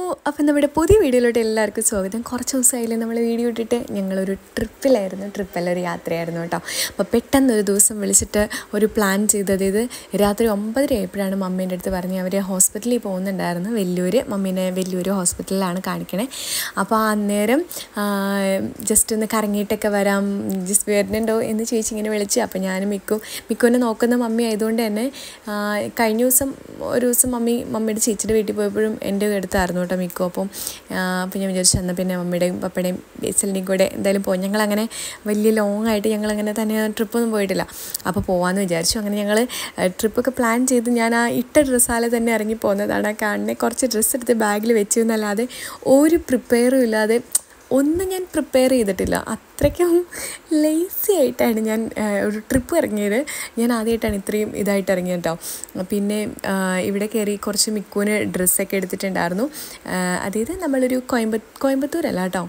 അപ്പം നമ്മുടെ പുതിയ വീഡിയോയിലോട്ട് എല്ലാവർക്കും സ്വാഗതം കുറച്ച് ദിവസമായില്ലേ നമ്മൾ വീഡിയോ ഇട്ടിട്ട് ഞങ്ങളൊരു ട്രിപ്പിലായിരുന്നു ട്രിപ്പല്ല ഒരു യാത്രയായിരുന്നു കേട്ടോ അപ്പോൾ പെട്ടെന്ന് ഒരു ദിവസം വിളിച്ചിട്ട് ഒരു പ്ലാൻ ചെയ്തത് ഇത് രാത്രി ഒമ്പതര ആയപ്പോഴാണ് മമ്മീൻ്റെ അടുത്ത് പറഞ്ഞ് അവർ ഹോസ്പിറ്റലിൽ പോകുന്നുണ്ടായിരുന്നു വലിയൊരു മമ്മീനെ വലിയൊരു ഹോസ്പിറ്റലിലാണ് കാണിക്കണേ അപ്പോൾ അന്നേരം ജസ്റ്റ് ഒന്ന് കറങ്ങിയിട്ടൊക്കെ വരാം ജസ്റ്റ് വരുന്നുണ്ടോ എന്ന് ചേച്ചി ഇങ്ങനെ വിളിച്ച് അപ്പോൾ ഞാൻ മിക്കും മിക്കുവിനെ നോക്കുന്ന മമ്മി ആയതുകൊണ്ട് തന്നെ ആ, കഴിഞ്ഞ ദിവസം ഒരു ദിവസം മമ്മി മമ്മിയുടെ ചേച്ചിയുടെ വീട്ടിൽ പോയപ്പോഴും എൻ്റെ അടുത്തായിരുന്നു കേട്ടോ മിക്കു അപ്പം ആ, അപ്പോൾ ഞാൻ വിചാരിച്ചു എന്നാൽ പിന്നെ മമ്മിയുടെയും പപ്പയുടെയും ബേസലിൻ്റെയും കൂടെ എന്തായാലും പോയി ഞങ്ങളങ്ങനെ വലിയ ലോങ് ആയിട്ട് ഞങ്ങളങ്ങനെ തന്നെ ട്രിപ്പൊന്നും പോയിട്ടില്ല അപ്പോൾ പോകാമെന്ന് വിചാരിച്ചു അങ്ങനെ ഞങ്ങൾ ട്രിപ്പൊക്കെ പ്ലാൻ ചെയ്ത് ഞാൻ ആ ഇട്ട ഡ്രസ്സാലെ തന്നെ ഇറങ്ങി പോകുന്നതാണ് ആ കാണുന്നത് കുറച്ച് ഡ്രസ്സ് എടുത്ത് ബാഗിൽ വെച്ചു എന്നല്ലാതെ ഒരു പ്രിപ്പയറും ഇല്ലാതെ ഒന്നും ഞാൻ പ്രിപ്പയർ ചെയ്തിട്ടില്ല അത്രയ്ക്കും ലേസി ആയിട്ടാണ് ഞാൻ ആ, ഒരു ട്രിപ്പ് ഇറങ്ങിയത് ഞാൻ ആദ്യമായിട്ടാണ് ഇത്രയും ഇതായിട്ട് ഇറങ്ങിയത് കേട്ടോ പിന്നെ ആ, ഇവിടെ കയറി കുറച്ച് മിക്കുവിന് ഡ്രസ്സൊക്കെ എടുത്തിട്ടുണ്ടായിരുന്നു ആ, അതായത് നമ്മളൊരു കോയമ്പ കോയമ്പത്തൂരല്ല കേട്ടോ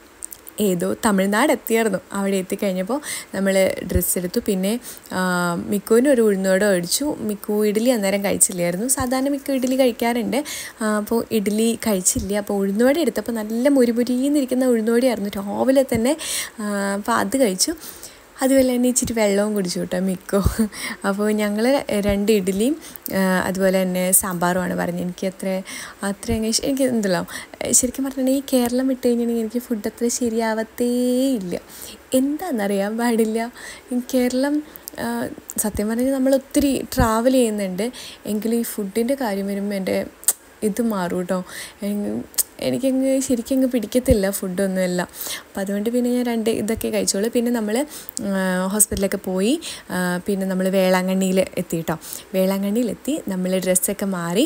ഏതോ തമിഴ്നാട് എത്തിയായിരുന്നു അവിടെ എത്തിക്കഴിഞ്ഞപ്പോൾ നമ്മൾ ഡ്രസ്സ് എടുത്തു പിന്നെ ആ, മിക്കുവിന് ഒരു ഉഴുന്നോടെ ഒഴിച്ചു മിക്കു ഇഡ്ഡലി അന്നേരം കഴിച്ചില്ലായിരുന്നു സാധാരണ മിക്കു ഇഡ്ഡലി കഴിക്കാറുണ്ട് ആ, അപ്പോൾ ഇഡ്ഡലി കഴിച്ചില്ല അപ്പോൾ ഉഴുന്നുവട എടുത്തപ്പോൾ നല്ല മുരിമുരിന്നിരിക്കുന്ന ഉഴുന്നുവടയായിരുന്നു രാവിലെ തന്നെ ആ, അപ്പോൾ അത് കഴിച്ചു അതുപോലെ തന്നെ ഇച്ചിരി വെള്ളവും കുടിച്ചു കേട്ടോ മിക്കോ അപ്പോൾ ഞങ്ങൾ രണ്ട് ഇഡ്ഡലിയും ആ, അതുപോലെ തന്നെ സാമ്പാറുമാണ് പറഞ്ഞത് എനിക്ക് അത്ര അത്ര അങ്ങ് ഇഷ്- എനിക്ക് എന്തല്ലോ ശരിക്കും പറഞ്ഞിട്ടുണ്ടെങ്കിൽ ഈ കേരളം വിട്ട് കഴിഞ്ഞിട്ടുണ്ടെങ്കിൽ എനിക്ക് ഫുഡ് അത്ര ശരിയാവത്തേ ഇല്ല എന്താണെന്നറിയാൻ പാടില്ല ഈ കേരളം ആ, സത്യം പറഞ്ഞാൽ നമ്മൾ ഒത്തിരി ട്രാവൽ ചെയ്യുന്നുണ്ട് എങ്കിലും ഈ ഫുഡിൻ്റെ കാര്യം വരുമ്പോൾ എൻ്റെ ഇത് മാറും കേട്ടോ എങ്- എനിക്കങ്ങ് ശരിക്കും അങ്ങ് പിടിക്കത്തില്ല ഫുഡൊന്നും എല്ലാം അപ്പോൾ അതുകൊണ്ട് പിന്നെ ഞാൻ രണ്ട് ഇതൊക്കെ കഴിച്ചോളൂ പിന്നെ നമ്മൾ ഹോസ്പിറ്റലിലൊക്കെ പോയി ആ, പിന്നെ നമ്മൾ വേളാങ്കണ്ണിയിൽ എത്തി കേട്ടോ വേളാങ്കണ്ണിയിലെത്തി നമ്മൾ ഡ്രസ്സൊക്കെ മാറി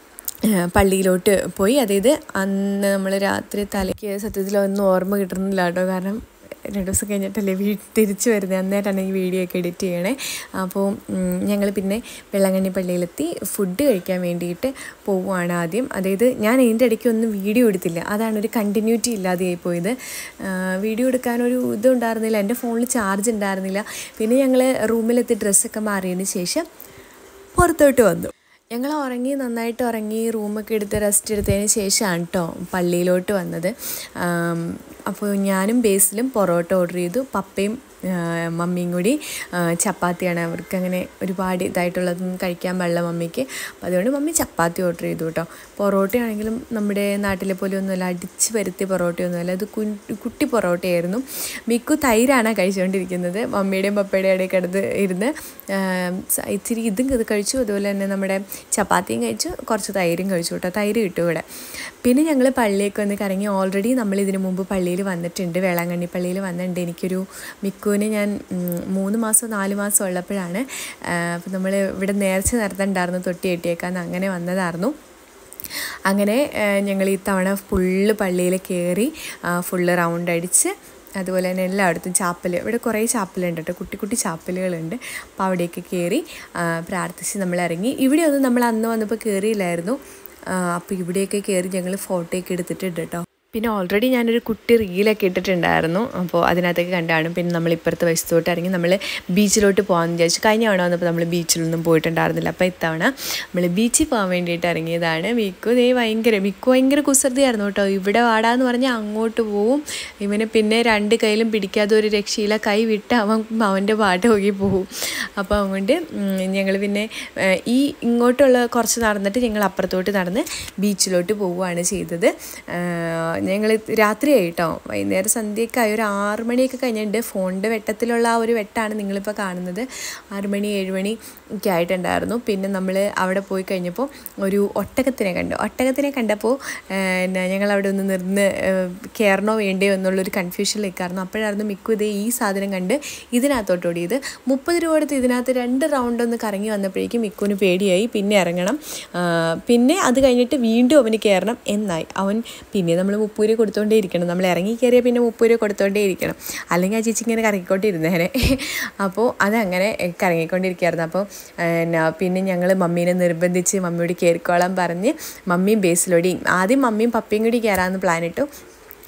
ആ, പള്ളിയിലോട്ട് പോയി അതായത് അന്ന് നമ്മൾ രാത്രി തലയ്ക്ക് സത്യത്തിൽ ഒന്നും ഓർമ്മ കിട്ടുന്നില്ല കേട്ടോ കാരണം രണ്ട് ദിവസം കഴിഞ്ഞിട്ടല്ലേ വീ തിരിച്ചു വരുന്നത് അന്നേരമാണ് ഈ വീഡിയോ ഒക്കെ എഡിറ്റ് ചെയ്യണേ അപ്പോൾ ഞങ്ങൾ പിന്നെ വെള്ളാങ്കണ്ണി പള്ളിയിലെത്തി ഫുഡ് കഴിക്കാൻ വേണ്ടിയിട്ട് പോവുകയാണ് ആദ്യം അതായത് ഞാൻ ഇതിൻ്റെ ഇടയ്ക്ക് ഒന്നും വീഡിയോ എടുത്തില്ല അതാണ് ഒരു കണ്ടിന്യൂറ്റി ഇല്ലാതെയായി പോയത് ആ, വീഡിയോ എടുക്കാനൊരു ഇതുണ്ടായിരുന്നില്ല എൻ്റെ ഫോണിൽ ചാർജ് ഉണ്ടായിരുന്നില്ല പിന്നെ ഞങ്ങൾ റൂമിലെത്തി ഡ്രസ്സൊക്കെ മാറിയതിന് ശേഷം പുറത്തോട്ട് വന്നു ഞങ്ങൾ ഉറങ്ങി നന്നായിട്ട് ഉറങ്ങി റൂമൊക്കെ എടുത്ത് റെസ്റ്റ് എടുത്തതിന് ശേഷമാണ് കേട്ടോ പള്ളിയിലോട്ട് വന്നത് ആം, അപ്പോൾ ഞാനും ബേസിലും പൊറോട്ട ഓർഡർ ചെയ്തു പപ്പയും ആ, മമ്മിയും കൂടി ആ, ചപ്പാത്തിയാണ് അവർക്ക് അങ്ങനെ ഒരുപാട് ഇതായിട്ടുള്ളതൊന്നും കഴിക്കാൻ പാടില്ല മമ്മിക്ക് അപ്പോൾ അതുകൊണ്ട് മമ്മി ചപ്പാത്തി ഓർഡർ ചെയ്തു കേട്ടോ പൊറോട്ടയാണെങ്കിലും നമ്മുടെ നാട്ടിലെ പോലെ ഒന്നുമല്ല അടിച്ച് വരുത്തിയ പൊറോട്ടയൊന്നുമല്ല അത് കു- കുട്ടി പൊറോട്ടയായിരുന്നു മിക്കു തൈരാണ് കഴിച്ചുകൊണ്ടിരിക്കുന്നത് മമ്മിയുടെയും പപ്പയുടെയും ഇടയിൽ കിടന്ന് ഇരുന്ന് ആ, സ- ഇച്ചിരി ഇതും ഇത് കഴിച്ചു അതുപോലെ തന്നെ നമ്മുടെ ചപ്പാത്തിയും കഴിച്ചു കുറച്ച് തൈരും കഴിച്ചു കേട്ടോ തൈര് കിട്ടും ഇവിടെ പിന്നെ ഞങ്ങൾ പള്ളിയൊക്കെ ഒന്ന് കറങ്ങി ഓൾറെഡി നമ്മൾ ഇതിനു മുമ്പ് പള്ളിയിൽ വന്നിട്ടുണ്ട് വേളാങ്കണ്ണി പള്ളിയിൽ വന്നിട്ടുണ്ട് എനിക്കൊരു മിക്കുവിന് ഞാൻ ഉം, മൂന്ന് മാസം നാല് മാസം ഉള്ളപ്പോഴാണ് അപ്പോൾ നമ്മൾ ഇവിടെ നേർച്ച നടത്തണ്ടായിരുന്നു തൊട്ടി കെട്ടിയേക്കാന്ന് അങ്ങനെ വന്നതായിരുന്നു അങ്ങനെ ഞങ്ങൾ ഈ തവണ ഫുള്ള് പള്ളിയിൽ കയറി ഫുള്ള് റൗണ്ട് അടിച്ച് അതുപോലെ തന്നെ എല്ലായിടത്തും ചാപ്പൽ ഇവിടെ കുറേ ചാപ്പലുണ്ട് കേട്ടോ കുട്ടി കുട്ടി ചാപ്പലുകളുണ്ട് അപ്പോൾ അവിടേക്ക് കയറി ആ, പ്രാർത്ഥിച്ച് നമ്മൾ ഇറങ്ങി ഇവിടെയൊന്നും നമ്മൾ അന്ന് വന്നപ്പോൾ കയറിയില്ലായിരുന്നു അപ്പോൾ ഇവിടെയൊക്കെ കയറി ഞങ്ങൾ ഫോട്ടോയൊക്കെ എടുത്തിട്ടുണ്ട് കേട്ടോ പിന്നെ ഓൾറെഡി ഞാനൊരു കുട്ടി റീലൊക്കെ ഇട്ടിട്ടുണ്ടായിരുന്നു അപ്പോൾ അതിനകത്തൊക്കെ കണ്ടാണ് പിന്നെ നമ്മൾ ഇപ്പുറത്തെ വശത്തോട്ട് ഇറങ്ങി നമ്മൾ ബീച്ചിലോട്ട് പോകാമെന്ന് വിചാരിച്ചു കഴിഞ്ഞ തവണ വന്നപ്പോൾ നമ്മൾ ബീച്ചിലൊന്നും പോയിട്ടുണ്ടായിരുന്നില്ല അപ്പോൾ ഇത്തവണ നമ്മൾ ബീച്ചിൽ പോകാൻ വേണ്ടിയിട്ട് ഇറങ്ങിയതാണ് മിക്കു ദേ ഭയങ്കര മിക്കു ഭയങ്കര കുസൃതിയായിരുന്നു കേട്ടോ ഇവിടെ വാടാന്ന് പറഞ്ഞാൽ അങ്ങോട്ട് പോവും ഇവന് പിന്നെ രണ്ട് കയ്യിലും പിടിക്കാതെ ഒരു രക്ഷയില്ല കൈ വിട്ട് അവൻ അവൻ്റെ പാട്ട് പോയി പോവും അപ്പോൾ അതുകൊണ്ട് ഞങ്ങൾ പിന്നെ ഏഹ്, ഈ ഇങ്ങോട്ടുള്ള കുറച്ച് നടന്നിട്ട് ഞങ്ങൾ അപ്പുറത്തോട്ട് നടന്ന് ബീച്ചിലോട്ട് പോവുകയാണ് ചെയ്തത് ഞങ്ങൾ രാത്രിയായി കേട്ടോ വൈകുന്നേരം സന്ധ്യയൊക്കെ ആയി ഒരു ആറ് മണിയൊക്കെ കഴിഞ്ഞിട്ടുണ്ട് ഫോണിൻ്റെ വെട്ടത്തിലുള്ള ആ ഒരു വെട്ടാണ് നിങ്ങളിപ്പോൾ കാണുന്നത് ആറ് മണി ഏഴ് മണി ഒക്കെ ആയിട്ടുണ്ടായിരുന്നു പിന്നെ നമ്മൾ അവിടെ പോയി കഴിഞ്ഞപ്പോൾ ഒരു ഒട്ടകത്തിനെ കണ്ടു ഒട്ടകത്തിനെ കണ്ടപ്പോൾ ഞങ്ങൾ അവിടെ ഒന്ന് നിർന്ന് ഏഹ്, കയറണോ വേണ്ടയോ എന്നുള്ളൊരു കൺഫ്യൂഷനിലേക്കായിരുന്നു അപ്പോഴായിരുന്നു മിക്കു ഇതേ ഈ സാധനം കണ്ട് ഇതിനകത്തോട്ട് ഓടിയത് മുപ്പത് രൂപ കൊടുത്ത് ഇതിനകത്ത് രണ്ട് റൗണ്ട് ഒന്ന് കറങ്ങി വന്നപ്പോഴേക്കും മിക്കുവിന് പേടിയായി പിന്നെ ഇറങ്ങണം ആ, പിന്നെ അത് കഴിഞ്ഞിട്ട് വീണ്ടും അവന് കയറണം എന്നായി അവൻ പിന്നെ നമ്മൾ മുപ്പത് രൂപ കൊടുത്തോണ്ടേ ഇരിക്കണം നമ്മൾ ഇറങ്ങി കയറിയാൽ പിന്നെ മുപ്പത് രൂപ കൊടുത്തോണ്ടേ ഇരിക്കണം അല്ലെങ്കിൽ ആ ചേച്ചി ഇങ്ങനെ കറങ്ങിക്കൊണ്ടിരുന്നേനെ അപ്പോൾ അതങ്ങനെ കറങ്ങിക്കൊണ്ടിരിക്കുകയായിരുന്നു അപ്പോൾ എന്നാ പിന്നെ ഞങ്ങൾ മമ്മീനെ നിർബന്ധിച്ച് മമ്മിയോട് കയറിക്കോളാൻ പറഞ്ഞ് മമ്മിയും ബേസിലോടെയും ആദ്യം മമ്മിയും പപ്പയും കൂടി കയറാമെന്ന് പ്ലാൻ ഇട്ടു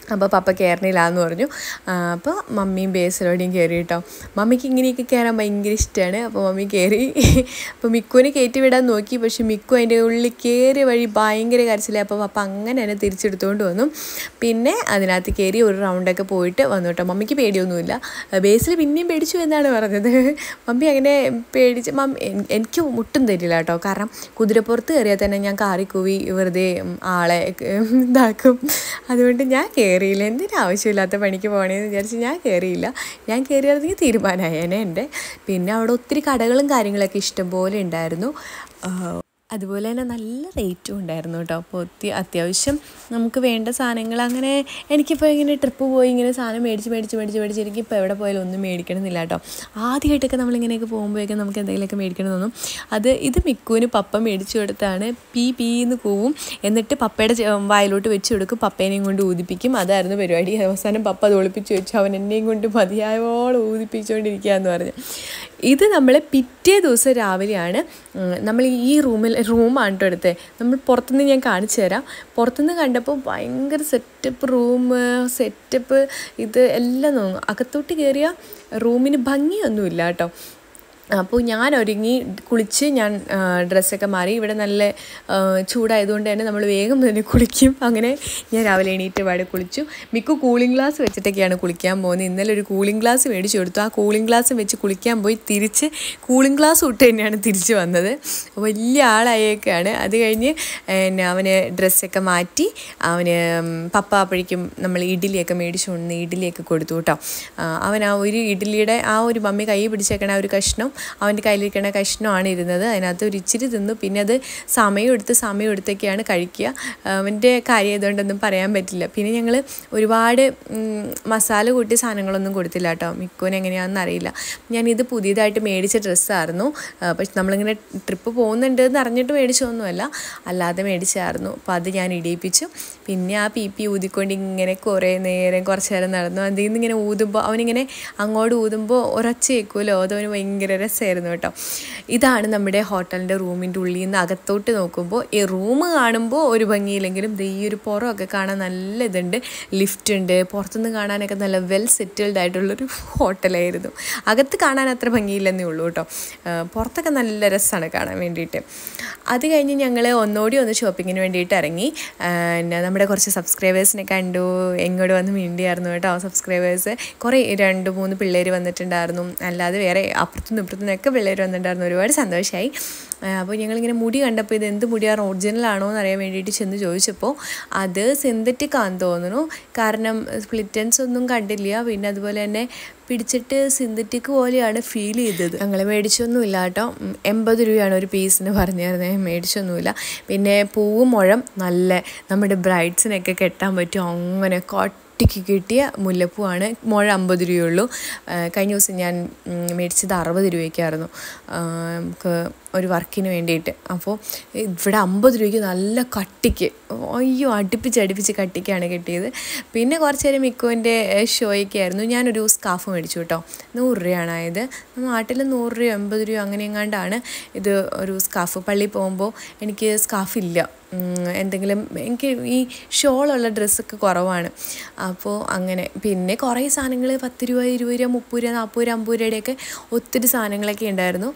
അപ്പോൾ പപ്പ കയറണില്ലാന്ന് പറഞ്ഞു ആ, അപ്പോൾ മമ്മിയും ബേസിലോടെയും കയറി കേട്ടോ മമ്മിക്ക് ഇങ്ങനെയൊക്കെ കയറാൻ ഭയങ്കര ഇഷ്ടമാണ് അപ്പോൾ മമ്മി കയറി അപ്പോൾ മിക്കുവിനെ കയറ്റി വിടാൻ നോക്കി പക്ഷെ മിക്കു അതിൻ്റെ ഉള്ളിൽ കയറിയ വഴി ഭയങ്കര കരച്ചിലായി അപ്പോൾ പപ്പ അങ്ങനെ തന്നെ തിരിച്ചെടുത്തുകൊണ്ട് വന്നു പിന്നെ അതിനകത്ത് കയറി ഒരു റൗണ്ടൊക്കെ പോയിട്ട് വന്നു കേട്ടോ മമ്മിക്ക് പേടിയൊന്നുമില്ല ബേസിൽ പിന്നെയും പേടിച്ചു എന്നാണ് പറഞ്ഞത് മമ്മി അങ്ങനെ പേടിച്ച് മമ്മി എൻ- എനിക്ക് മുട്ടും തരില്ല കേട്ടോ കാരണം കുതിരപ്പുറത്ത് കയറിയാൽ തന്നെ ഞാൻ കാറി കൂവി വെറുതെ ഉം, ആളെ ഉം, ഇതാക്കും അതുകൊണ്ട് ഞാൻ കയറിയില്ല എന്തിനും ആവശ്യമില്ലാത്ത പണിക്ക് പോകണേന്ന് വിചാരിച്ച് ഞാൻ കയറിയില്ല ഞാൻ കയറിയായിരുന്നെങ്കിൽ തീരുമാനമായേനെ എൻ്റെ പിന്നെ അവിടെ ഒത്തിരി കടകളും കാര്യങ്ങളൊക്കെ ഇഷ്ടംപോലെ ഉണ്ടായിരുന്നു ആ, അതുപോലെ തന്നെ നല്ല റേറ്റും ഉണ്ടായിരുന്നു കേട്ടോ അപ്പോൾ ഒത്തി അത്യാവശ്യം നമുക്ക് വേണ്ട സാധനങ്ങൾ അങ്ങനെ എനിക്കിപ്പോൾ ഇങ്ങനെ ട്രിപ്പ് പോയി ഇങ്ങനെ സാധനം മേടിച്ച് മേടിച്ച് മേടിച്ച് മേടിച്ച് എനിക്കിപ്പോൾ എവിടെ പോയാലും ഒന്നും മേടിക്കണമെന്നില്ല കേട്ടോ ആദ്യമായിട്ടൊക്കെ നമ്മളിങ്ങനെയൊക്കെ പോകുമ്പോഴേക്കും നമുക്ക് എന്തെങ്കിലുമൊക്കെ മേടിക്കണം തോന്നും അത് ഇത് മിക്കുവിന് പപ്പ മേടിച്ചു കൊടുത്താണ് പീ പീ എന്ന് കൂവും എന്നിട്ട് പപ്പയുടെ ചെ- വായിലോട്ട് വെച്ച് കൊടുക്കും പപ്പേനെയും കൊണ്ട് ഊതിപ്പിക്കും അതായിരുന്നു പരിപാടി അവസാനം പപ്പ അത് ഒളിപ്പിച്ച് വെച്ചു അവൻ എന്നെയും കൊണ്ട് മതിയായോളം ഊതിപ്പിച്ചുകൊണ്ടിരിക്കുക എന്ന് പറഞ്ഞു ഇത് നമ്മൾ പിറ്റേ ദിവസം രാവിലെയാണ് ഉം, നമ്മൾ ഈ റൂമിൽ റൂമാണ് കേട്ടോ എടുത്തത് നമ്മൾ പുറത്തുനിന്ന് ഞാൻ കാണിച്ചു തരാം പുറത്തുനിന്ന് കണ്ടപ്പോൾ ഭയങ്കര സെറ്റപ്പ് റൂം സെറ്റപ്പ് ഇത് എല്ലാം തോന്നും അകത്തോട്ട് കയറിയ റൂമിന് ഭംഗിയൊന്നുമില്ല കേട്ടോ അപ്പോൾ ഞാൻ ഒരുങ്ങി കുളിച്ച് ഞാൻ ആ, ഡ്രസ്സൊക്കെ മാറി ഇവിടെ നല്ല ആ, ചൂടായതുകൊണ്ട് തന്നെ നമ്മൾ വേഗം തന്നെ കുളിക്കും അങ്ങനെ ഞാൻ രാവിലെ എണീറ്റ് പാടെ കുളിച്ചു മിക്ക കൂളിംഗ് ഗ്ലാസ് വെച്ചിട്ടൊക്കെയാണ് കുളിക്കാൻ പോകുന്നത് ഇന്നലെ ഒരു കൂളിംഗ് ഗ്ലാസ് മേടിച്ചു കൊടുത്തു ആ കൂളിംഗ് ഗ്ലാസ് വെച്ച് കുളിക്കാൻ പോയി തിരിച്ച് കൂളിംഗ് ഗ്ലാസ് ഇട്ട് തന്നെയാണ് തിരിച്ച് വന്നത് വലിയ ആളായേക്കാണ് അത് കഴിഞ്ഞ് പിന്നെ അവന് ഡ്രസ്സൊക്കെ മാറ്റി അവന് ഉം, പപ്പ അപ്പോഴേക്കും നമ്മൾ ഇഡ്ഡലിയൊക്കെ മേടിച്ചു കൊണ്ട് ഇഡ്ഡലിയൊക്കെ കൊടുത്തു കേട്ടോ ആ, അവൻ ആ ഒരു ഇഡ്ഡലിയുടെ ആ ഒരു മമ്മി കൈ പിടിച്ചേക്കണ ആ ഒരു കഷ്ണം അവൻ്റെ കയ്യിലിരിക്കണ കഷ്ണമാണ് ഇരുന്നത് അതിനകത്ത് ഒരു ഇച്ചിരി തിന്നു പിന്നെ അത് സമയം എടുത്ത് സമയം എടുത്തൊക്കെയാണ് കഴിക്കുക അവൻ്റെ കാര്യം ആയതുകൊണ്ടൊന്നും പറയാൻ പറ്റില്ല പിന്നെ ഞങ്ങൾ ഒരുപാട് ഉം, മസാല കൂട്ടിയ സാധനങ്ങളൊന്നും കൊടുത്തില്ല കേട്ടോ മിക്കോന് എങ്ങനെയാണെന്ന് അറിയില്ല ഞാനിത് പുതിയതായിട്ട് മേടിച്ച ഡ്രസ്സായിരുന്നു പക്ഷെ നമ്മളിങ്ങനെ ട്രിപ്പ് പോകുന്നുണ്ട് എന്ന് അറിഞ്ഞിട്ട് മേടിച്ചൊന്നുമല്ല അല്ലാതെ മേടിച്ചായിരുന്നു അപ്പോൾ അത് ഞാൻ ഇടിയിപ്പിച്ചു പിന്നെ ആ പി പി ഊതിക്കൊണ്ട് ഇങ്ങനെ കുറേ നേരം കുറച്ച് നേരം നടന്നു അതിൽ നിന്ന് ഇങ്ങനെ ഊതുമ്പോൾ അവനിങ്ങനെ അങ്ങോട്ട് ഊതുമ്പോൾ ഒരൊച്ച കേൾക്കുമല്ലോ അതവന് ഭയങ്കര രസമായിരുന്നു കേട്ടോ ഇതാണ് നമ്മുടെ ഹോട്ടലിൻ്റെ റൂമിൻ്റെ ഉള്ളിൽ നിന്ന് അകത്തോട്ട് നോക്കുമ്പോൾ ഈ റൂം കാണുമ്പോൾ ഒരു ഭംഗിയില്ലെങ്കിലും ദേ ഈ ഒരു പുറമൊക്കെ കാണാൻ നല്ല ഇതുണ്ട് ലിഫ്റ്റ് ഉണ്ട് പുറത്തുനിന്ന് കാണാനൊക്കെ നല്ല വെൽ സെറ്റിൽഡ് ആയിട്ടുള്ളൊരു ഹോട്ടലായിരുന്നു അകത്ത് കാണാൻ അത്ര ഭംഗിയില്ലെന്നേ ഉള്ളൂ കേട്ടോ ആ, പുറത്തൊക്കെ നല്ല രസമാണ് കാണാൻ വേണ്ടിയിട്ട് അത് കഴിഞ്ഞ് ഞങ്ങൾ ഒന്നുകൂടി ഒന്ന് ഷോപ്പിങ്ങിന് വേണ്ടിയിട്ട് ഇറങ്ങി ആ, പിന്നെ നമ്മുടെ കുറച്ച് സബ്സ്ക്രൈബേഴ്സിനെ കണ്ടു എങ്ങോട്ട് വന്ന് മിണ്ടിയായിരുന്നു കേട്ടോ സബ്സ്ക്രൈബേഴ്സ് കുറേ രണ്ട് മൂന്ന് പിള്ളേർ വന്നിട്ടുണ്ടായിരുന്നു അല്ലാതെ വേറെ അപ്പുറത്തുനിന്ന് ഇപ്പുറത്തുനിന്നൊക്കെ പിള്ളേർ വന്നിട്ടുണ്ടായിരുന്നു ഒരുപാട് സന്തോഷമായി അപ്പോൾ ഞങ്ങളിങ്ങനെ മുടി കണ്ടപ്പോൾ ഇത് എന്ത് മുടിയാണ് ഒറിജിനൽ ആണോ എന്ന് അറിയാൻ വേണ്ടിയിട്ട് ചെന്ന് ചോദിച്ചപ്പോൾ അത് സിന്തറ്റിക് ആണെന്ന് തോന്നുന്നു കാരണം സ്പ്ലിറ്റൻസ് ഒന്നും കണ്ടില്ല പിന്നെ അതുപോലെ തന്നെ പിടിച്ചിട്ട് സിന്തറ്റിക് പോലെയാണ് ഫീൽ ചെയ്തത് ഞങ്ങൾ മേടിച്ചൊന്നുമില്ല കേട്ടോ ഉം, എൺപത് രൂപയാണ് ഒരു പീസിന് പറഞ്ഞിരുന്നത് മേടിച്ചൊന്നുമില്ല പിന്നെ പൂവ് മുഴം നല്ല നമ്മുടെ ബ്രൈഡ്സിനൊക്കെ കെട്ടാൻ പറ്റും അങ്ങനെ കട്ടിക്ക് കിട്ടിയ മുല്ലപ്പൂവാണ് മുഴ അമ്പത് രൂപയുള്ളൂ ആ, കഴിഞ്ഞ ദിവസം ഞാൻ ഉം, മേടിച്ചത് അറുപത് രൂപയ്ക്കായിരുന്നു ആ, നമുക്ക് ഒരു വർക്കിന് വേണ്ടിയിട്ട് അപ്പോൾ ഇവിടെ അമ്പത് രൂപയ്ക്ക് നല്ല കട്ടിക്ക് അയ്യോ അടുപ്പിച്ച് അടുപ്പിച്ച് കട്ടിക്കാണ് കിട്ടിയത് പിന്നെ കുറച്ച് നേരം മിക്കുവിൻ്റെ ഷോയൊക്കെ ആയിരുന്നു ഞാനൊരു സ്കാഫ് മേടിച്ചു കേട്ടോ നൂറ് രൂപയാണ് ആയത് നമ്മുടെ നാട്ടിൽ നൂറ് രൂപ എൺപത് രൂപ അങ്ങനെ എങ്ങാണ്ടാണ് ഇത് ഒരു സ്കാഫ് പള്ളിയിൽ പോകുമ്പോൾ എനിക്ക് സ്കാഫ് ഇല്ല ഉം, എന്തെങ്കിലും എനിക്ക് ഈ ഷോളുള്ള ഡ്രസ്സൊക്കെ കുറവാണ് അപ്പോൾ അങ്ങനെ പിന്നെ കുറേ സാധനങ്ങൾ പത്ത് രൂപ ഇരുപത് രൂപ മുപ്പത് രൂപ നാൽപ്പത് രൂപ അമ്പത് രൂപയുടെയൊക്കെ ഒത്തിരി സാധനങ്ങളൊക്കെ ഉണ്ടായിരുന്നു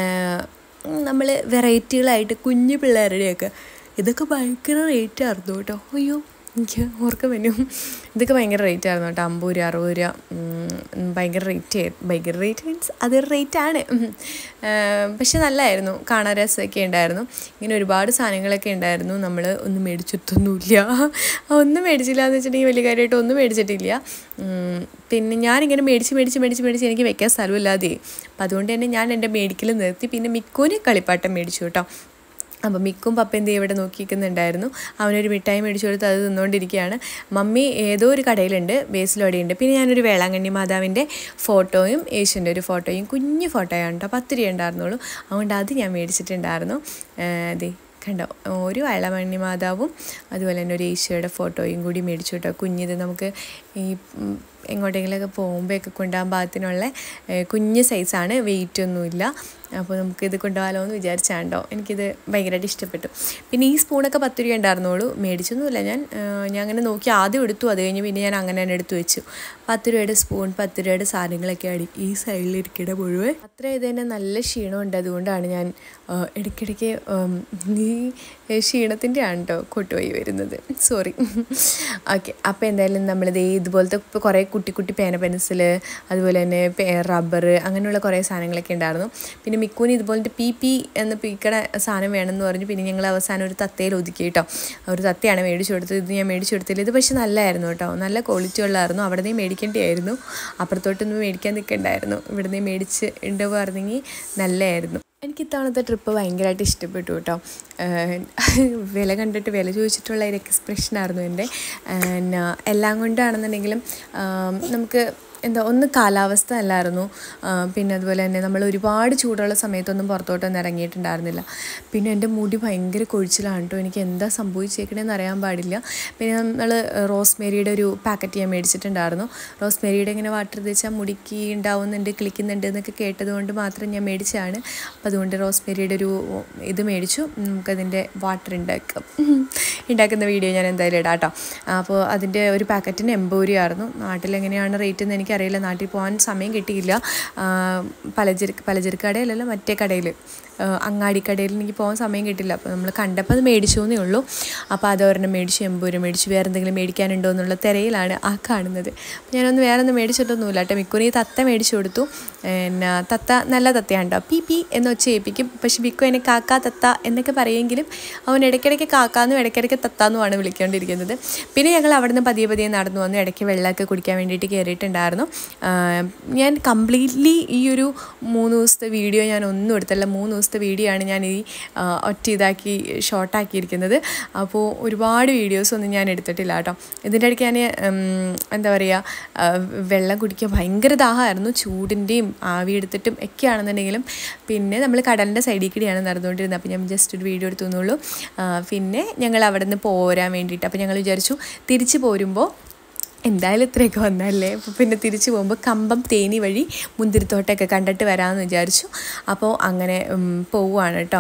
നമ്മൾ വെറൈറ്റികളായിട്ട് കുഞ്ഞു പിള്ളേരുടെയൊക്കെ ഇതൊക്കെ ഭയങ്കര റേറ്റ് ആയിരുന്നു കേട്ടോ അയ്യോ എനിക്ക് ഓർക്കം വരും ഇതൊക്കെ ഭയങ്കര റേറ്റ് ആയിരുന്നു കേട്ടോ അമ്പത് രൂപ അറുപത് രൂപ ഉം, ഭയങ്കര റേറ്റ് ഭയങ്കര റേറ്റ് മീൻസ് അതൊരു റേറ്റ് ആണ് ഉം. ആ, പക്ഷെ നല്ലതായിരുന്നു കാണാൻ രസമൊക്കെ ഉണ്ടായിരുന്നു ഇങ്ങനെ ഒരുപാട് സാധനങ്ങളൊക്കെ ഉണ്ടായിരുന്നു നമ്മൾ ഒന്നും മേടിച്ചിട്ടൊന്നുമില്ല ഒന്നും മേടിച്ചില്ല എന്ന് വെച്ചിട്ടുണ്ടെങ്കിൽ വലിയ കാര്യമായിട്ട് ഒന്നും മേടിച്ചിട്ടില്ല ഉം, പിന്നെ ഞാനിങ്ങനെ മേടിച്ച് മേടിച്ച് മേടിച്ച് മേടിച്ച് എനിക്ക് വെക്കാൻ സ്ഥലമില്ലാതെ അപ്പം അതുകൊണ്ട് തന്നെ ഞാൻ എൻ്റെ മേടിക്കൽ നിർത്തി പിന്നെ മിക്കോന് കളിപ്പാട്ടം മേടിച്ചു കേട്ടോ അപ്പം മിക്കും പപ്പയും ദേ ഇവിടെ നോക്കിക്കുന്നുണ്ടായിരുന്നു അവനൊരു മിഠായി മേടിച്ചു കൊടുത്ത് അത് തിന്നുകൊണ്ടിരിക്കുകയാണ് മമ്മി ഏതോ ഒരു കടയിലുണ്ട് ബേസിലവിടെയുണ്ട് പിന്നെ ഞാനൊരു വേളാങ്കണ്ണി മാതാവിൻ്റെ ഫോട്ടോയും യേശുവിൻ്റെ ഒരു ഫോട്ടോയും കുഞ്ഞു ഫോട്ടോയാണ് കേട്ടോ പത്ത് രൂപ ഉണ്ടായിരുന്നുള്ളൂ അതുകൊണ്ട് അത് ഞാൻ മേടിച്ചിട്ടുണ്ടായിരുന്നു അതെ കണ്ടോ ഒരു വേളാങ്കണ്ണി മാതാവും അതുപോലെ തന്നെ ഒരു യേശുയുടെ ഫോട്ടോയും കൂടി മേടിച്ചു കേട്ടോ കുഞ്ഞിത് നമുക്ക് ഈ ഉം, എങ്ങോട്ടെങ്കിലുമൊക്കെ പോകുമ്പോഴൊക്കെ കൊണ്ടുപോകാൻ പാകത്തിനുള്ള ഏഹ്, കുഞ്ഞ് സൈസാണ് വെയിറ്റ് ഒന്നുമില്ല അപ്പോൾ നമുക്കിത് കൊണ്ടുപോകാമല്ലോ എന്ന് വിചാരിച്ചാണ്ടോ എനിക്കിത് ഭയങ്കരമായിട്ട് ഇഷ്ടപ്പെട്ടു പിന്നെ ഈ സ്പൂണൊക്കെ പത്ത് രൂപ ഉണ്ടായിരുന്നുള്ളൂ മേടിച്ചൊന്നുമില്ല ഞാൻ ഏഹ്, ഞാൻ അങ്ങനെ നോക്കി ആദ്യം എടുത്തു അത് കഴിഞ്ഞ് പിന്നെ ഞാൻ അങ്ങനെ തന്നെ എടുത്തു വെച്ചു പത്ത് രൂപയുടെ സ്പൂൺ പത്ത് രൂപയുടെ സാധനങ്ങളൊക്കെ അടി ഈ സൈഡിലിരിക്കണ മുഴുവൻ അത്ര ഇത് തന്നെ നല്ല ക്ഷീണമുണ്ട് അതുകൊണ്ടാണ് ഞാൻ ഏഹ്, ഇടയ്ക്കിടയ്ക്ക് ഉം, ഈ ക്ഷീണത്തിൻ്റെ ആണ് കേട്ടോ കൊട്ടുപോയി വരുന്നത് സോറി ഓക്കെ അപ്പോൾ എന്തായാലും നമ്മളിത് ഇതുപോലത്തെ ഇപ്പോൾ കുറേ കുട്ടി കുട്ടി പേന പെൻസിൽ അതുപോലെ തന്നെ റബ്ബർ അങ്ങനെയുള്ള കുറേ സാധനങ്ങളൊക്കെ ഉണ്ടായിരുന്നു പിന്നെ മിക്കൂന് ഇതുപോലത്തെ പി പി എന്ന് പീക്കട സാധനം വേണമെന്ന് പറഞ്ഞു പിന്നെ ഞങ്ങൾ അവസാനം ഒരു തത്തയിൽ ഒതുക്കി കേട്ടോ ഒരു തത്തയാണ് മേടിച്ചു കൊടുത്തത് ഇത് ഞാൻ മേടിച്ചു കൊടുത്തില്ല ഇത് പക്ഷേ നല്ലതായിരുന്നു കേട്ടോ നല്ല ക്വാളിറ്റി ഉള്ളതായിരുന്നു അവിടെ നിന്ന് മേടിക്കേണ്ടിയായിരുന്നു അപ്പുറത്തോട്ടൊന്നും മേടിക്കാൻ നിൽക്കണ്ടായിരുന്നു ഇവിടെ നിന്ന് മേടിച്ച് ഉണ്ട് പറഞ്ഞെങ്കിൽ നല്ലതായിരുന്നു എനിക്ക് ഇത്തവണത്തെ ട്രിപ്പ് ഭയങ്കരമായിട്ട് ഇഷ്ടപ്പെട്ടു കേട്ടോ ഏഹ് വില കണ്ടിട്ട് വില ചോദിച്ചിട്ടുള്ള ഒരു എക്സ്പ്രഷനായിരുന്നു എൻ്റെ പിന്നെ എല്ലാം കൊണ്ടാണെന്നുണ്ടെങ്കിലും ആം, നമുക്ക് എന്താ ഒന്ന് കാലാവസ്ഥ അല്ലായിരുന്നു ആ, പിന്നെ അതുപോലെ തന്നെ നമ്മൾ ഒരുപാട് ചൂടുള്ള സമയത്തൊന്നും പുറത്തോട്ടൊന്നും ഇറങ്ങിയിട്ടുണ്ടായിരുന്നില്ല പിന്നെ എൻ്റെ മുടി ഭയങ്കര കൊഴിച്ചിലാണ് കേട്ടോ എനിക്ക് എന്താ സംഭവിച്ചേക്കണേന്ന് അറിയാൻ പാടില്ല പിന്നെ നമ്മൾ റോസ്മേരിയുടെ ഒരു പാക്കറ്റ് ഞാൻ മേടിച്ചിട്ടുണ്ടായിരുന്നു റോസ്മേരിയുടെ ഇങ്ങനെ വാട്ടർ തേച്ചാൽ മുടിക്ക് ഉണ്ടാവുന്നുണ്ട് കിളിക്കുന്നുണ്ട് എന്നൊക്കെ കേട്ടത് കൊണ്ട് മാത്രം ഞാൻ മേടിച്ചതാണ് അപ്പോൾ അതുകൊണ്ട് റോസ്മേരിയുടെ ഒരു ഇത് മേടിച്ചു നമുക്കതിൻ്റെ വാട്ടർ ഉണ്ടാക്കാം ഉണ്ടാക്കുന്ന വീഡിയോ ഞാൻ എന്തായാലും ഇടാം കേട്ടോ അപ്പോൾ അതിൻ്റെ ഒരു പാക്കറ്റിന് എൺപത് രൂപയായിരുന്നു നാട്ടിൽ എങ്ങനെയാണ് റേറ്റ് എന്ന് എനിക്കറിയില്ല നാട്ടിൽ പോകാൻ സമയം കിട്ടിയില്ല ആ, പലചരക്ക് പലചരക്ക് കടയിലല്ല മറ്റേ കടയിൽ അങ്ങാടി കടയിൽ എനിക്ക് പോകാൻ സമയം കിട്ടില്ല അപ്പോൾ നമ്മൾ കണ്ടപ്പോൾ അത് മേടിച്ചു എന്നേ ഉള്ളൂ അപ്പോൾ അത് ഒരെണ്ണം മേടിച്ചു എൺപത് രൂപ മേടിച്ചു വേറെ എന്തെങ്കിലും മേടിക്കാനുണ്ടോ എന്നുള്ള തിരയിലാണ് ആ കാണുന്നത് അപ്പോൾ ഞാനൊന്ന് വേറെ ഒന്നും മേടിച്ചിട്ടൊന്നുമില്ല കേട്ടോ മിക്കുറി ഈ തത്ത മേടിച്ചു കൊടുത്തു പിന്നെ തത്ത നല്ല തത്തയാണ് കേട്ടോ പി പി എന്ന് വെച്ച് ഏൽപ്പിക്കും പക്ഷെ ബിക്കു അതിനെ കാക്ക തത്ത എന്നൊക്കെ പറയുമെങ്കിലും അവൻ ഇടയ്ക്കിടയ്ക്ക് കാക്കാന്നും ഇടയ്ക്കിടയ്ക്ക് തത്താന്നുമാണ് വിളിക്കേണ്ടിയിരിക്കുന്നത് പിന്നെ ഞങ്ങൾ അവിടെ നിന്ന് പതിയെ പതിയെ നടന്നു വന്നു ഇടയ്ക്ക് വെള്ളമൊക്കെ കുടിക്കാൻ വേണ്ടിയിട്ട് കയറിയിട്ടുണ്ടായിരുന്നു ആ, ഞാൻ കംപ്ലീറ്റ്ലി ഈ ഒരു മൂന്ന് ദിവസത്തെ വീഡിയോ ഞാൻ ഒന്നും എടുത്തല്ല മൂന്ന് ദിവസത്തെ വീഡിയോ ആണ് ഞാൻ ഈ ആ, ഒറ്റ ഇതാക്കി ഷോർട്ടാക്കിയിരിക്കുന്നത് അപ്പോൾ ഒരുപാട് വീഡിയോസ് ഒന്നും ഞാൻ എടുത്തിട്ടില്ല കേട്ടോ ഇതിൻ്റെ ഇടയ്ക്ക് ഞാൻ ഉം, എന്താ പറയുക ആ, വെള്ളം കുടിക്കാൻ ഭയങ്കര ദാഹമായിരുന്നു ചൂടിൻ്റെയും ആവി എടുത്തിട്ടും ഒക്കെയാണെന്നുണ്ടെങ്കിലും പിന്നെ നമ്മൾ കടലിൻ്റെ സൈഡിൽ കൂടിയാണ് നടന്നുകൊണ്ടിരുന്നത് അപ്പോൾ ഞാൻ ജസ്റ്റ് ഒരു വീഡിയോ എടുത്തു എന്നുള്ളൂ ആ, പിന്നെ ഞങ്ങൾ അവിടെ നിന്ന് പോരാൻ വേണ്ടിയിട്ട് അപ്പോൾ ഞങ്ങൾ വിചാരിച്ചു തിരിച്ചു പോരുമ്പോൾ എന്തായാലും ഇത്രയൊക്കെ വന്നല്ലേ അപ്പോൾ പിന്നെ തിരിച്ചു പോകുമ്പോൾ കമ്പം തേനി വഴി മുന്തിരിത്തോട്ടമൊക്കെ കണ്ടിട്ട് വരാമെന്ന് വിചാരിച്ചു അപ്പോൾ അങ്ങനെ ഉം, പോവുകയാണ് കേട്ടോ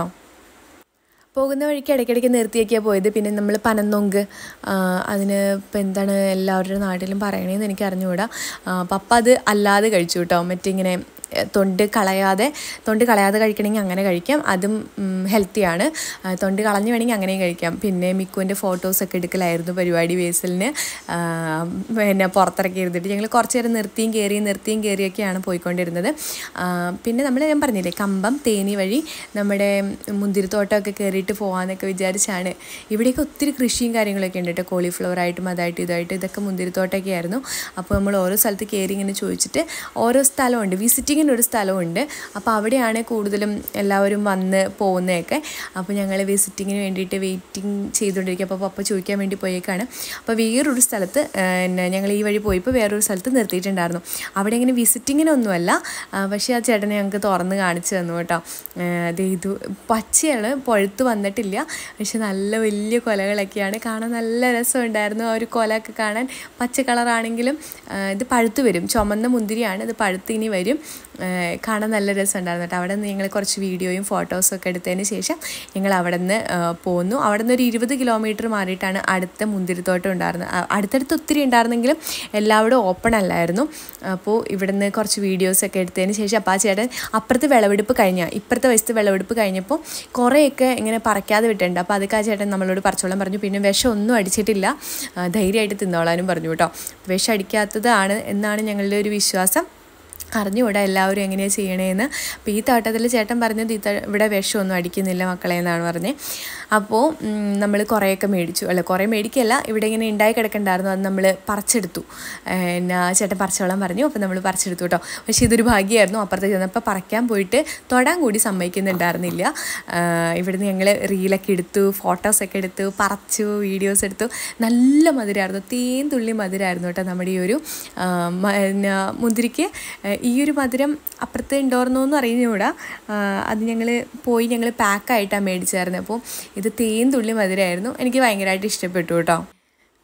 പോകുന്ന വഴിക്ക് ഇടയ്ക്കിടയ്ക്ക് നിർത്തിയൊക്കെയാണ് പോയത് പിന്നെ നമ്മൾ പനന്നൊങ്ക് ആ, അതിന് ഇപ്പം എന്താണ് എല്ലാവരുടെ നാട്ടിലും പറയണേന്ന് എനിക്ക് അറിഞ്ഞുകൂടാ ആ, പപ്പ അത് അല്ലാതെ കഴിച്ചു കേട്ടോ മറ്റിങ്ങനെ എ, തൊണ്ട് കളയാതെ തൊണ്ട് കളയാതെ കഴിക്കണമെങ്കിൽ അങ്ങനെ കഴിക്കാം അതും ഹെൽത്തിയാണ് തൊണ്ട് കളഞ്ഞ് വേണമെങ്കിൽ അങ്ങനെയും കഴിക്കാം പിന്നെ മിക്കുവിൻ്റെ ഫോട്ടോസൊക്കെ എടുക്കലായിരുന്നു പരിപാടി ബേസിലിന് ആ, പിന്നെ പുറത്തിറക്കി ഇരുന്നിട്ട് ഞങ്ങൾ കുറച്ച് നേരം നിർത്തിയും കയറിയും നിർത്തിയും കയറിയൊക്കെയാണ് പോയിക്കൊണ്ടിരുന്നത് ആ, പിന്നെ നമ്മൾ ഞാൻ പറഞ്ഞില്ലേ കമ്പം തേനി വഴി നമ്മുടെ മുന്തിരിത്തോട്ടമൊക്കെ കയറിയിട്ട് പോകാമെന്നൊക്കെ വിചാരിച്ചാണ് ഇവിടെയൊക്കെ ഒത്തിരി കൃഷിയും കാര്യങ്ങളൊക്കെ ഉണ്ട് കേട്ടോ കോളിഫ്ലവർ ആയിട്ടും അതായിട്ട് ഇതായിട്ട് ഇതൊക്കെ മുന്തിരിത്തോട്ടമൊക്കെ ആയിരുന്നു അപ്പോൾ നമ്മൾ ഓരോ സ്ഥലത്ത് കയറി ഇങ്ങനെ ചോദിച്ചിട്ട് ഓരോ സ്ഥലമുണ്ട് വിസിറ്റിങ്ങിന് ഒരു സ്ഥലമുണ്ട് അപ്പോൾ അവിടെയാണ് കൂടുതലും എല്ലാവരും വന്ന് പോകുന്നതൊക്കെ അപ്പോൾ ഞങ്ങൾ വിസിറ്റിങ്ങിന് വേണ്ടിയിട്ട് വെയിറ്റിംഗ് ചെയ്തുകൊണ്ടിരിക്കുക അപ്പോൾ പപ്പ ചോദിക്കാൻ വേണ്ടി പോയേക്കാണ് അപ്പോൾ വേറൊരു സ്ഥലത്ത് ആ, പിന്നെ ഞങ്ങൾ ഈ വഴി പോയപ്പോൾ വേറൊരു സ്ഥലത്ത് നിർത്തിയിട്ടുണ്ടായിരുന്നു അവിടെ ഇങ്ങനെ വിസിറ്റിങ്ങിനൊന്നുമല്ല ആ, പക്ഷേ ആ ചേട്ടനെ ഞങ്ങൾക്ക് തുറന്ന് കാണിച്ചു തന്നു കേട്ടോ ആ, ദേ ഇത് പച്ചയാണ് പഴുത്ത് വന്നിട്ടില്ല പക്ഷെ നല്ല വലിയ കൊലകളൊക്കെയാണ് കാണാൻ നല്ല രസമുണ്ടായിരുന്നു ആ ഒരു കൊലയൊക്കെ കാണാൻ പച്ച കളറാണെങ്കിലും ആ, ഇത് പഴുത്ത് വരും ചുമന്ന മുന്തിരിയാണ് ഇത് പഴുത്ത് ഇനി വരും ആ, കാണാൻ നല്ല രസമുണ്ടായിരുന്നു കേട്ടോ അവിടെ നിന്ന് ഞങ്ങൾ കുറച്ച് വീഡിയോയും ഫോട്ടോസും ഒക്കെ എടുത്തതിന് ശേഷം ഞങ്ങൾ അവിടെ നിന്ന് ആ, പോന്നു അവിടെ നിന്ന് ഒരു ഇരുപത് കിലോമീറ്റർ മാറിയിട്ടാണ് അടുത്ത മുന്തിരിത്തോട്ടം ഉണ്ടായിരുന്നത് ആ, അടുത്തടുത്ത് ഒത്തിരി ഉണ്ടായിരുന്നെങ്കിലും എല്ലാവരും ഓപ്പൺ അല്ലായിരുന്നു അപ്പോൾ ഇവിടുന്ന് കുറച്ച് വീഡിയോസൊക്കെ എടുത്തതിന് ശേഷം അപ്പോൾ ആ ചേട്ടൻ അപ്പുറത്ത് വിളവെടുപ്പ് കഴിഞ്ഞ ഇപ്പുറത്തെ വശത്ത് വിളവെടുപ്പ് കഴിഞ്ഞപ്പോൾ കുറേയൊക്കെ ഇങ്ങനെ പറിക്കാതെ വിട്ടിട്ടുണ്ട് അപ്പോൾ അതൊക്കെ ആ ചേട്ടൻ നമ്മളോട് പറിച്ചോളാൻ പറഞ്ഞു പിന്നെ വിഷം ഒന്നും അടിച്ചിട്ടില്ല ആ, ധൈര്യമായിട്ട് തിന്നോളാനും പറഞ്ഞു കേട്ടോ വിഷം അടിക്കാത്തതാണ് എന്നാണ് ഞങ്ങളുടെ ഒരു വിശ്വാസം അറിഞ്ഞുകൂടാ എല്ലാവരും എങ്ങനെയാണ് ചെയ്യണേന്ന് അപ്പോൾ ഈ തോട്ടത്തിൽ ചേട്ടൻ പറഞ്ഞത് ഈ ത- ഇവിടെ വിഷമൊന്നും അടിക്കുന്നില്ല മക്കളെ എന്നാണ് പറഞ്ഞത് അപ്പോൾ നമ്മൾ കുറേയൊക്കെ മേടിച്ചു അല്ല കുറേ മേടിക്കല്ല ഇവിടെ ഇങ്ങനെ ഉണ്ടായി കിടക്കണ്ടായിരുന്നു അത് നമ്മൾ പറിച്ചെടുത്തു പിന്നെ ചേട്ടൻ പറിച്ചോളാൻ പറഞ്ഞു അപ്പോൾ നമ്മൾ പറിച്ചെടുത്തു കേട്ടോ പക്ഷേ ഇതൊരു ഭാഗ്യമായിരുന്നു അപ്പുറത്ത് ചെന്നപ്പോൾ പറിക്കാൻ പോയിട്ട് തൊടാൻ കൂടി സമ്മതിക്കുന്നുണ്ടായിരുന്നില്ല ആ, ഇവിടുന്ന് ഞങ്ങൾ റീലൊക്കെ എടുത്തു ഫോട്ടോസൊക്കെ എടുത്തു പറിച്ചു വീഡിയോസ് എടുത്തു നല്ല മധുരമായിരുന്നു തേൻ തുള്ളി മധുരമായിരുന്നു കേട്ടോ നമ്മുടെ ഈ ഒരു ആ, മ- പിന്നെ മുന്തിരിക്ക് ആ, ഈ ഒരു മധുരം അപ്പുറത്ത് ഉണ്ടോർന്നോന്നും അറിഞ്ഞുകൂടാ ആ, അത് ഞങ്ങൾ പോയി ഞങ്ങൾ പാക്കായിട്ടാണ് മേടിച്ചായിരുന്നത് അപ്പോൾ ഇത് തേൻ തുള്ളി മധുരമായിരുന്നു എനിക്ക് ഭയങ്കരമായിട്ട് ഇഷ്ടപ്പെട്ടു കേട്ടോ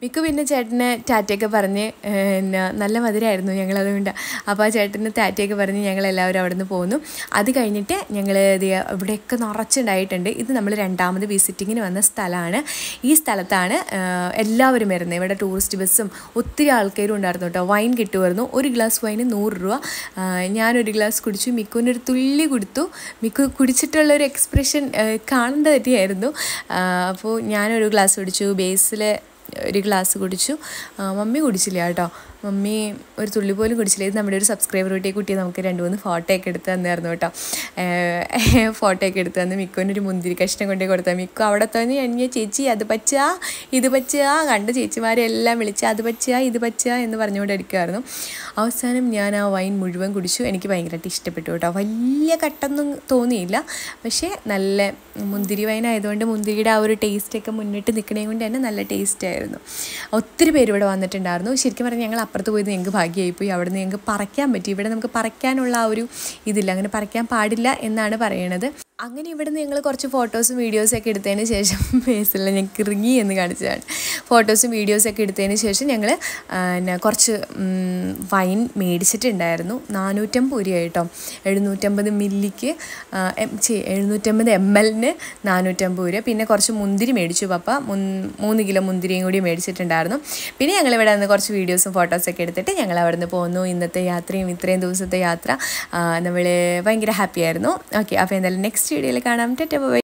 മിക്ക പിന്നെ ചേട്ടന് ടാറ്റയൊക്കെ പറഞ്ഞ് പിന്നെ നല്ല മധുരമായിരുന്നു ഞങ്ങൾ അതുകൊണ്ട് അപ്പോൾ ആ ചേട്ടന് ടാറ്റയൊക്കെ പറഞ്ഞ് ഞങ്ങൾ എല്ലാവരും അവിടെ നിന്ന് പോന്നു അത് കഴിഞ്ഞിട്ട് ഞങ്ങൾ ഇവിടെയൊക്കെ നിറച്ചുണ്ടായിട്ടുണ്ട് ഇത് നമ്മൾ രണ്ടാമത് വിസിറ്റിങ്ങിന് വന്ന സ്ഥലമാണ് ഈ സ്ഥലത്താണ് ആ, എല്ലാവരും വരുന്നത് ഇവിടെ ടൂറിസ്റ്റ് ബസ്സും ഒത്തിരി ആൾക്കാരും ഉണ്ടായിരുന്നു കേട്ടോ വൈൻ കിട്ടുമായിരുന്നു ഒരു ഗ്ലാസ് വൈന് നൂറ് രൂപ ആ, ഞാനൊരു ഗ്ലാസ് കുടിച്ചു മിക്കുവിനൊരു തുള്ളി കൊടുത്തു മിക്കു കുടിച്ചിട്ടുള്ള ഒരു എക്സ്പ്രഷൻ കാണേണ്ട തന്നെയായിരുന്നു ആ, അപ്പോൾ ഞാനൊരു ഗ്ലാസ് കുടിച്ചു ബേസിൽ ഒരു ഗ്ലാസ് കുടിച്ചു ആ, മമ്മി കുടിച്ചില്ല കേട്ടോ മമ്മി ഒരു തുള്ളി പോലും കുടിച്ചില്ല ഇത് നമ്മുടെ ഒരു സബ്സ്ക്രൈബർ കുട്ടിയെ കുട്ടി നമുക്ക് രണ്ട് മൂന്ന് ഫോട്ടോ ഒക്കെ എടുത്ത് തന്നായിരുന്നു കേട്ടോ ഫോട്ടോ ഒക്കെ എടുത്ത് തന്ന് മിക്കുവിനൊരു മുന്തിരി കഷ്ണം കൊണ്ടേ കൊടുത്താൽ മിക്കു അവിടെ തന്നെ അന്യ ചേച്ചി അത് പച്ചാ ഇത് പച്ചാ കണ്ട ചേച്ചിമാരെ എല്ലാം വിളിച്ച് അത് പച്ചാ ഇത് പച്ചാ എന്ന് പറഞ്ഞുകൊണ്ട് ഇരിക്കുമായിരുന്നു അവസാനം ഞാൻ ആ വൈൻ മുഴുവൻ കുടിച്ചു എനിക്ക് ഭയങ്കരമായിട്ട് ഇഷ്ടപ്പെട്ടു കേട്ടോ വലിയ കട്ടൊന്നും തോന്നിയില്ല പക്ഷേ നല്ല മുന്തിരി വൈൻ ആയതുകൊണ്ട് മുന്തിരിയുടെ ആ ഒരു ടേസ്റ്റൊക്കെ മുന്നിട്ട് നിൽക്കണേ കൊണ്ട് തന്നെ നല്ല ടേസ്റ്റ് ആയിരുന്നു ഒത്തിരി പേര് ഇവിടെ വന്നിട്ടുണ്ടായിരുന്നു ശരിക്കും പറഞ്ഞാൽ ഞങ്ങൾ അപ്പുറത്ത് പോയത് ഞങ്ങൾക്ക് ഭാഗ്യമായി പോയി അവിടെ നിന്ന് ഞങ്ങൾക്ക് പറിക്കാൻ പറ്റി ഇവിടെ നമുക്ക് പറിക്കാനുള്ള ആ ഒരു ഇതില്ല അങ്ങനെ പറിക്കാൻ പാടില്ല എന്നാണ് പറയണത് അങ്ങനെ ഇവിടെ നിന്ന് ഞങ്ങൾ കുറച്ച് ഫോട്ടോസും വീഡിയോസും ഒക്കെ എടുത്തതിന് ശേഷം ബേസിൽ ഞങ്ങൾക്ക് ഇറങ്ങി എന്ന് കാണിച്ചതാണ് ഫോട്ടോസും വീഡിയോസും ഒക്കെ എടുത്തതിന് ശേഷം ഞങ്ങൾ പിന്നെ കുറച്ച് ഉം, വൈൻ മേടിച്ചിട്ടുണ്ടായിരുന്നു നാനൂറ്റമ്പത് രൂപ കേട്ടോ എഴുന്നൂറ്റമ്പത് മില്ലിക്ക് ആ, എം- ഛെ, എഴുന്നൂറ്റമ്പത് എം എല്ലിന് നാനൂറ്റമ്പത് രൂപ പിന്നെ കുറച്ച് മുന്തിരി മേടിച്ചു പപ്പ മുൻ- മൂന്ന് കിലോ മുന്തിരിയും കൂടി മേടിച്ചിട്ടുണ്ടായിരുന്നു പിന്നെ ഞങ്ങൾ ഇവിടെ നിന്ന് കുറച്ച് വീഡിയോസും ഫോട്ടോസൊക്കെ എടുത്തിട്ട് ഞങ്ങൾ അവിടെ നിന്ന് പോന്നു ഇന്നത്തെ യാത്രയും ഇത്രയും ദിവസത്തെ യാത്ര നമ്മൾ ഭയങ്കര ഹാപ്പി ആയിരുന്നു ഓക്കെ അപ്പോൾ എന്തായാലും നെക്സ്റ്റ് വീഡിയോയിൽ കാണാം ടെറ്റ ബൈ